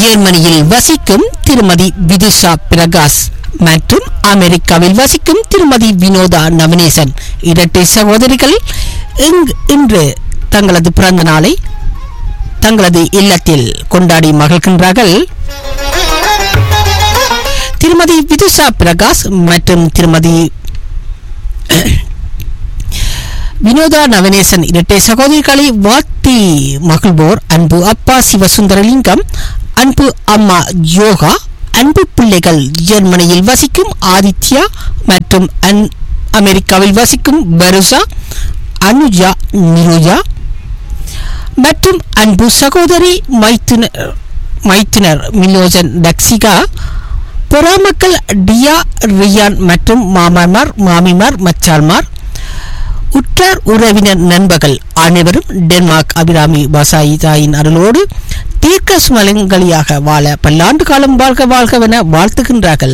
ஜெர்மனியில் வசிக்கும் திருமதி விதுஷா பிரகாஷ் மற்றும் அமெரிக்காவில் வசிக்கும் திருமதி வினோதா நவனேசன் இரட்டை சகோதரிகள் இங்கு- இன்று தங்களது பிறந்த நாளை தங்களது இல்லத்தில் கொண்டாடி மகிழ்கின்றார்கள் திருமதி விதுஷா பிரகாஷ் மற்றும் திருமதி வினோதா நவனேசன் இரட்டை சகோதரிகளை வாழ்த்தி மகிழ்வோர் அன்பு அப்பா சிவசுந்தரலிங்கம் அன்பு அம்மா யோகா அன்பு பிள்ளைகள் ஜெர்மனியில் வசிக்கும் ஆதித்யா மற்றும் அன்- அமெரிக்காவில் வசிக்கும் பருசா அனுஜா நிருஜா மற்றும் அன்பு சகோதரி மைத்துனர் மைத்துனர் மிலோஜன் டக்சிகா பொறாமக்கள் டியா ரியான் மற்றும் மாமன்மார் மாமிமார் மச்சாள்மார் உற்றார் உறவினர் நண்பர்கள் அனைவரும் டென்மார்க் அபிராமி வாசாயி தாயின் அருளோடு தீர்க்க சுமலங்களியாக வாழ பல்லாண்டு காலம் வாழ்க வாழ்கவென வாழ்த்துகின்றார்கள்